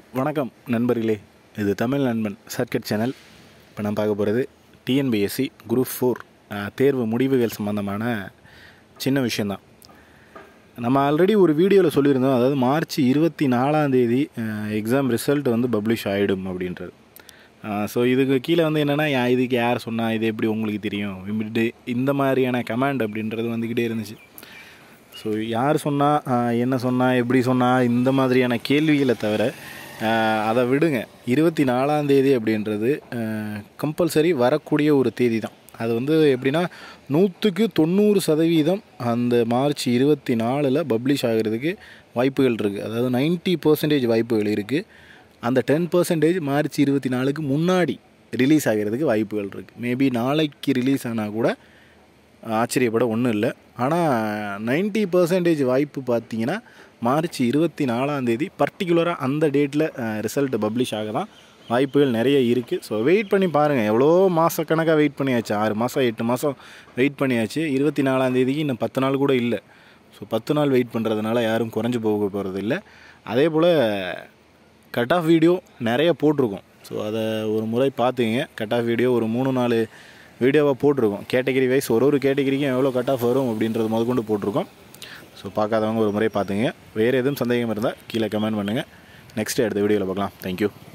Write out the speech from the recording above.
வணக்கம் நண்பர்களே இது தமிழ் நண்பன் சர்க்கட் சேனல் இப்போ நான் பார்க்க போகிறது டிஎன்பிஎஸ்சி குரூப் ஃபோர் தேர்வு முடிவுகள் சம்மந்தமான சின்ன விஷயந்தான் நம்ம ஆல்ரெடி ஒரு வீடியோவில் சொல்லியிருந்தோம் அதாவது மார்ச் இருபத்தி நாலாம் தேதி எக்ஸாம் ரிசல்ட் வந்து பப்ளிஷ் ஆகிடும் அப்படின்றது ஸோ இதுக்கு கீழே வந்து என்னென்னா யா- இதுக்கு யார் சொன்னா இது எப்படி உங்களுக்கு தெரியும் இப்படி இந்த மாதிரியான கமாண்ட் அப்படின்றது வந்துக்கிட்டே இருந்துச்சு ஸோ யார் சொன்னால் என்ன சொன்னால் எப்படி சொன்னால் இந்த மாதிரியான கேள்விகளை தவிர ஆஹ், அதை விடுங்க இருபத்தி நாலாம் தேதி அப்படின்றது கம்பல்சரி வரக்கூடிய ஒரு தேதி தான் அது வந்து எப்படின்னா நூற்றுக்கு தொண்ணூறு சதவீதம் அந்த மார்ச் இருபத்தி நாலில் பப்ளிஷ் ஆகிறதுக்கு வாய்ப்புகள் இருக்குது அதாவது 90% பர்சன்டேஜ் வாய்ப்புகள் இருக்குது அந்த டென் பர்சன்டேஜ் மார்ச் இருபத்தி நாலுக்கு முன்னாடி ரிலீஸ் ஆகிறதுக்கு வாய்ப்புகள் இருக்குது மேபி நாளைக்கு ரிலீஸ் ஆனால் கூட ஆச்சரியப்பட ஒன்றும் இல்லை ஆனால் 90% பர்சன்டேஜ் வாய்ப்பு பார்த்தீங்கன்னா மார்ச் இருபத்தி நாலாம் தேதி பர்டிகுலராக அந்த டேட்டில் ரிசல்ட் பப்ளிஷ் ஆக தான் வாய்ப்புகள் நிறைய இருக்குது ஸோ வெயிட் பண்ணி பாருங்கள் எவ்வளோ மாதக்கணக்காக வெயிட் பண்ணியாச்சு ஆறு மாதம் எட்டு மாதம் வெயிட் பண்ணியாச்சு இருபத்தி நாலாம் தேதிக்கு இன்னும் பத்து நாள் கூட இல்லை ஸோ பத்து நாள் வெயிட் பண்ணுறதுனால யாரும் குறைஞ்சு போக போகிறது இல்லை அதே போல் கட் ஆஃப் வீடியோ நிறைய போட்டிருக்கோம் ஸோ அதை ஒரு முறை பார்த்துங்க கட் ஆஃப் வீடியோ ஒரு மூணு நாலு வீடியோவாக போட்டிருக்கோம் கேட்டகரி வைஸ் ஒரு ஒரு கேட்டகரிக்கும் எவ்வளோ கட் ஆஃப் வரும் அப்படின்றது முதற்கொண்டு போட்டிருக்கோம் ஸோ பார்க்காதவங்க ஒரு முறை பார்த்துங்க வேறு எதுவும் சந்தேகம் இருந்தால் கீழே கமெண்ட் பண்ணுங்கள் நெக்ஸ்ட் அடுத்த வீடியோவில் பார்க்கலாம் தேங்க்யூ